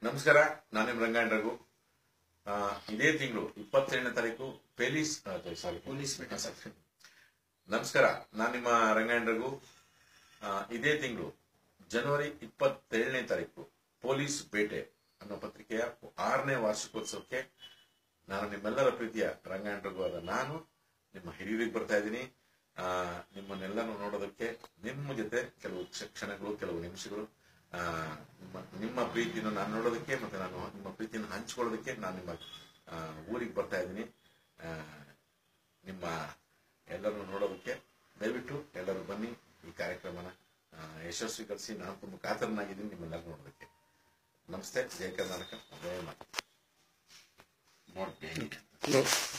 ನಮಸ್ಕಾರ ನಾನು ನಿಮ್ ರಂಗಾಯಣ ರಘು ಆ, ಇದೇ ತಿಂಗಳು ಇಪ್ಪತ್ತೇಳನೇ ತಾರೀಕು ಪೆಲಿಸ್ ಸಾರಿ ಪೊಲೀಸ್ ಬೇಟ ಸರ್ ನಮಸ್ಕಾರ ನಾನು ನಿಮ್ಮ ರಂಗಾಯಣ ರಘು ಆ, ಇದೇ ತಿಂಗಳು ಜನವರಿ ಇಪ್ಪತ್ತೇಳನೇ ತಾರೀಕು ಪೊಲೀಸ್ ಬೇಟೆ ಅನ್ನೋ ಪತ್ರಿಕೆಯ ಆರನೇ ವಾರ್ಷಿಕೋತ್ಸವಕ್ಕೆ ನಾನು ನಿಮ್ಮೆಲ್ಲರ ಪ್ರೀತಿಯ ರಂಗಾಯಣ ರಘು ಆದ ನಾನು ನಿಮ್ಮ ಹಿರಿಯರಿಗೆ ಬರ್ತಾ ಇದ್ದೀನಿ ಆ, ನಿಮ್ಮನ್ನೆಲ್ಲನೂ ನೋಡೋದಕ್ಕೆ ನಿಮ್ಮ ಜೊತೆ ಕೆಲವು ಕ್ಷ- ಕ್ಷಣಗಳು ಕೆಲವು ನಿಮಿಷಗಳು ಆ, ನಿಮ್ಮ ನಿಮ್ಮ ಪ್ರೀತಿಯನ್ನು ನಾನು ನೋಡೋದಕ್ಕೆ ಮತ್ತೆ ನಾನು ನಿಮ್ಮ ಪ್ರೀತಿಯನ್ನು ಹಂಚ್ಕೊಳ್ಳೋದಕ್ಕೆ ನಾನು ನಿಮ್ಮ ಆ, ಊರಿಗೆ ಬರ್ತಾ ಇದ್ದೀನಿ ಆ, ನಿಮ್ಮ ಎಲ್ಲರನ್ನು ನೋಡೋದಕ್ಕೆ ದಯವಿಟ್ಟು ಎಲ್ಲರೂ ಬನ್ನಿ ಈ ಕಾರ್ಯಕ್ರಮನ ಆ, ಯಶಸ್ವಿಗೊಳಿಸಿ ನಾನು ತುಂಬ ಕಾತರನಾಗಿದ್ದೀನಿ ನಿಮ್ಮೆಲ್ಲರೂ ನೋಡೋದಕ್ಕೆ ನಮಸ್ತೆ ಜಯ ಕರ್ನಾಟಕ ಜಯ ಮಾತೆ ಥ್ಯಾಂಕ್ ಯು No.